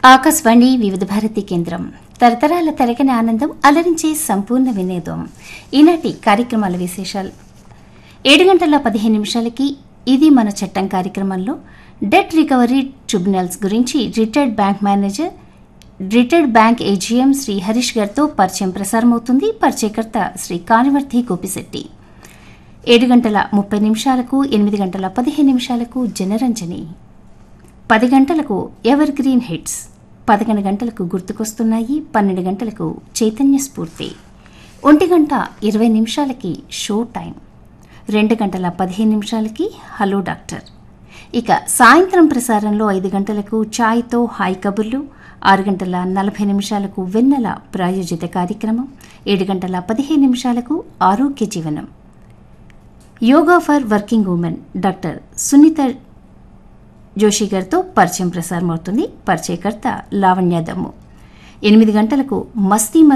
ఆకాశవాణి వివిధ భారతి కేంద్రం తరతరాల తరగని ఆనందం అలరించే సంపూర్ణ వినోదం ఈనాటి కార్యక్రమాల విశేషాలు ఏడు గంటల పదిహేను నిమిషాలకి ఇది మన చట్టం కార్యక్రమంలో డెట్ రికవరీ ట్రిబ్యునల్స్ గురించి retired bank manager retired bank AGM Sri Harish గారితో పరిచయం ప్రసారమవుతుంది పరిచయకర్త శ్రీ కానివర్తి గోపిశెట్టి ఏడు గంటల ముప్పై నిమిషాలకు ఎనిమిది గంటల పదిహేను నిమిషాలకు జనరంజని పది గంటలకు ఎవర్ గ్రీన్ హిట్స్ పదకొండు గంటలకు గుర్తుకొస్తున్నాయి పన్నెండు గంటలకు చైతన్య స్ఫూర్తి ఒంటి గంట ఇరవై నిమిషాలకి షో టైం రెండు గంటల పదిహేను నిమిషాలకి హలో డాక్టర్ ఇక సాయంత్రం ప్రసారంలో ఐదు గంటలకు ఛాయ్తో హాయ్ కబుర్లు ఆరు గంటల నలభై నిమిషాలకు వెన్నెల ప్రాయోజిత కార్యక్రమం ఏడు గంటల పదిహేను నిమిషాలకు ఆరోగ్య జీవనం yoga for working women doctor Sunitha Joshi గారితో పరిచయం ప్రసారం అవుతుంది పరిచయకర్త లావణ్య దమ్ము ఎనిమిది గంటలకు మస్తీ